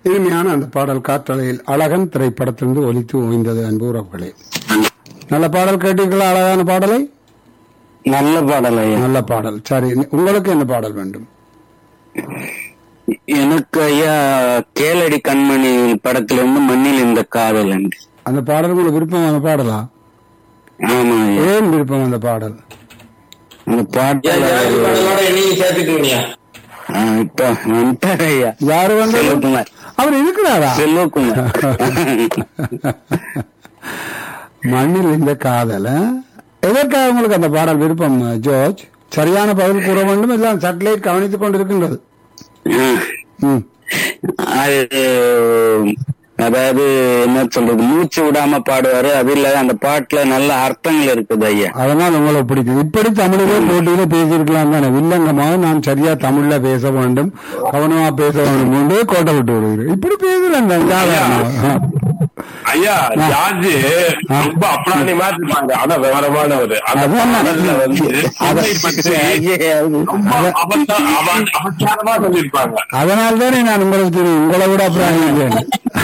இனிமையான அந்த பாடல் காற்றலையில் அழகன் திரைப்படத்திலிருந்து ஒலித்து ஓய்ந்தது அன்பு உறவுகளே நல்ல பாடல் கேட்டீர்களா அழகான பாடலை நல்ல பாடல் ஐயா நல்ல பாடல் சரி உங்களுக்கு என்ன பாடல் வேண்டும் எனக்கு ஐயா கேளடி கண்மணி படத்துல இருந்து மண்ணில் இந்த காதல் என்று அந்த பாடல் உங்களுக்கு விருப்பமான பாடலா ஆமா ஐயா ஏன் விருப்பம் அந்த பாடல் அந்த பாட்டுல நீங்க சேர்த்துக்குவீங்க ஆ, இப்ப வந்துட்டாரு ஐயா யாரு வந்து செல்வகுமார் அவர் இருக்கிறாரா செல்வகுமார் மண்ணில் இந்த காதல் ஆ? எதற்காக உங்களுக்கு அந்த பாடல் விருப்பம் ஜோர்ஜ் சரியான பதில் கூற வேண்டும் எல்லாம் சட்டலைட் கவனித்துக் கொண்டிருக்கின்றது ஆ. ம். அது அதாவது என்ன சொல்றது மூச்சு விடாம பாடுவாரு அது இல்லாத அந்த பாட்டுல நல்ல அர்த்தங்கள் இருக்குது ஐயா அதனால் உங்களுக்கு பிடிக்கும் இப்படி தமிழிலே போட்டியில பேசியிருக்கலாம் தானே வில்லங்கமாக நான் சரியா தமிழ்ல பேச வேண்டும் கவனமா பேச வேண்டும் என்று கோட்டை விட்டு விடுகிறேன் இப்படி பேசலாம் தான் சாதாரணமா. ஐயா ஜார்ஜ் ரொம்ப அப்ராணி மாதிரி இருப்பாங்க ஆனா விவரமானவர் அந்த அதான் நான் பாடல்ல வந்து உண்மை பற்றி ரொம்ப அபத்த- அவ- அபச்சாரமா சொல்லியிருப்பாங்க அதனால் தானே நான் உங்களுக்கு தெரியும் உங்களை விட அப்புறம் இல்லைன்னு.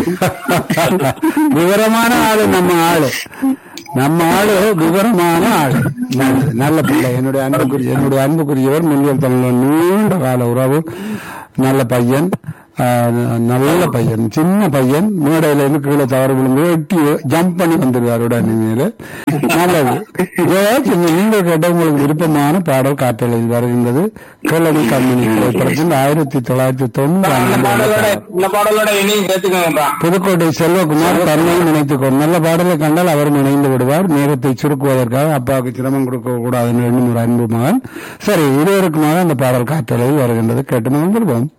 விவரமான ஆளு நம்ம ஆளு நம்ம ஆளு விவரமான ஆளு நல்ல- நல்ல பிள்ளை என்னுடைய அன்புக்குரிய என்னுடைய அன்புக்குரியவர் முன்னியல் தமிழ் நீண்ட கால உறவு நல்ல பையன் ஆஹ், நல்ல பையன் சின்ன பையன் மேடையில இருந்து கீழே தவறு விழுந்து எட்டி ஜம்ப் பண்ணி வந்துருவார் உடனே மேல நல்லது ஏதாச்சும் நீங்கள் கேட்ட உங்களுக்கு விருப்பமான பாடல் காற்றலில் வருகின்றது கேளடி கம்பெனி திரைப்படத்தில் ஆயிரத்தி தொள்ளாயிரத்தி தொண்ணூறாம் இந்த ஆண்டு பாடலோட வெளியிடப்பட்டது. இந்த பாடலோட இனியும் சேர்த்துக்கோங்கப்பா புதுக்கோட்டை செல்வகுமார் தன்னையும் நினைத்துக் கொண்டு நல்ல பாடலை கண்டால் அவரும் இணைந்து விடுவார் நேரத்தை சுருக்குவதற்காக அப்பாவுக்கு சிரமம் கொடுக்க கூடாதுன்னு எண்ணும் ஒரு அன்பு மகன் சரி இருவருக்குமாக அந்த பாடல் காற்றலையில் வருகின்றது கேட்டு மகிழ்ந்திருப்போம்